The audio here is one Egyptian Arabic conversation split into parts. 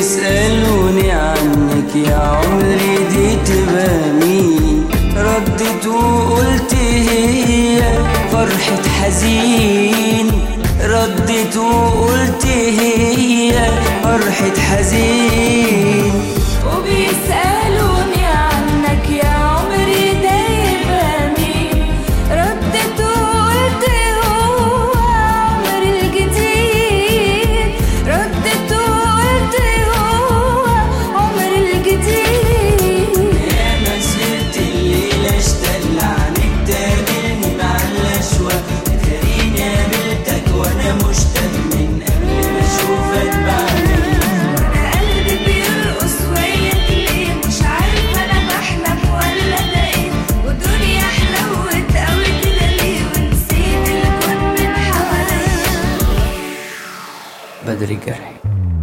وبيسألوني عنك يا عمري دي تبقى مين ردت وقلت هي فرحة حزين ردت وقلت هي فرحة حزين وبيسألوني عنك يا عمري ده يبقى مين ردت وقلت هو عمر الجديد ردت وقلت هو عمر الجديد يا مسيرة الليلة اشتل عنك تقابلني مع الأشواق تخليني قابلتك وأنا مشتاق من قبل ما أشوفك بعدين وانا قلبي بيرقص وياك ليه مش عارفه انا بحلم ولا ده ايه والدنيا حلوت قوي كده ليه ونسيت الكون من حواليا بدري جرحي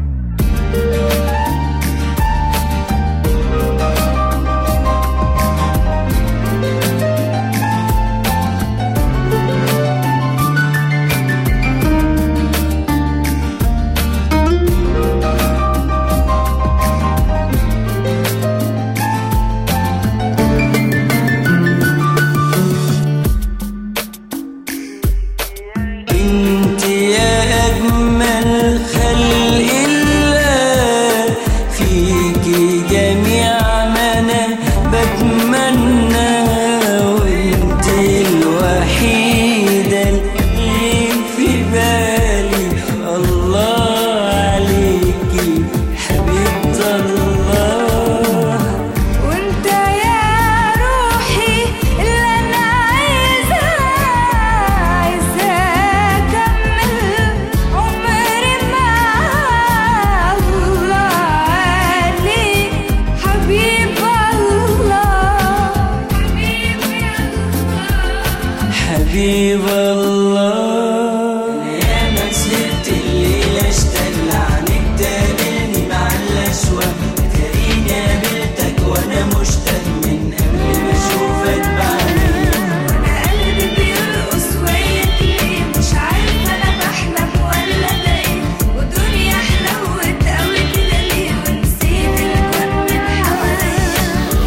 انت يا اجمل خلق الله فيكي جميع ما انا بتمنى وانت الوحيده اللي في بالي الله عليكي حبيبه الله وانت يا روحي اللي انا عايزة عايزة اكمل عمري معاه الله عليك حبيب الله حبيبي الله حبيب الله يا مسيرة الليلة اشتل عنك تقابلني مع الأشواق تخليني قابلتك وأنا مشتاق من قبل ما أشوفك بعدين وانا قلبي بيرقص وياك ليه مش عارفه انا بحلم ولا ده ايه والدنيا حلوت قوي كده ليه ونسيت الكون من حواليا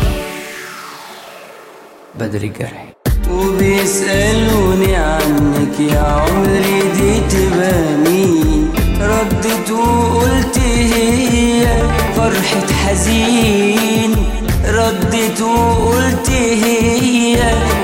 بدري جرحي وبيسألوني عنك يا عمري دي تبقى مين ردت وقلت هي فرحة حزين ردت وقلت هي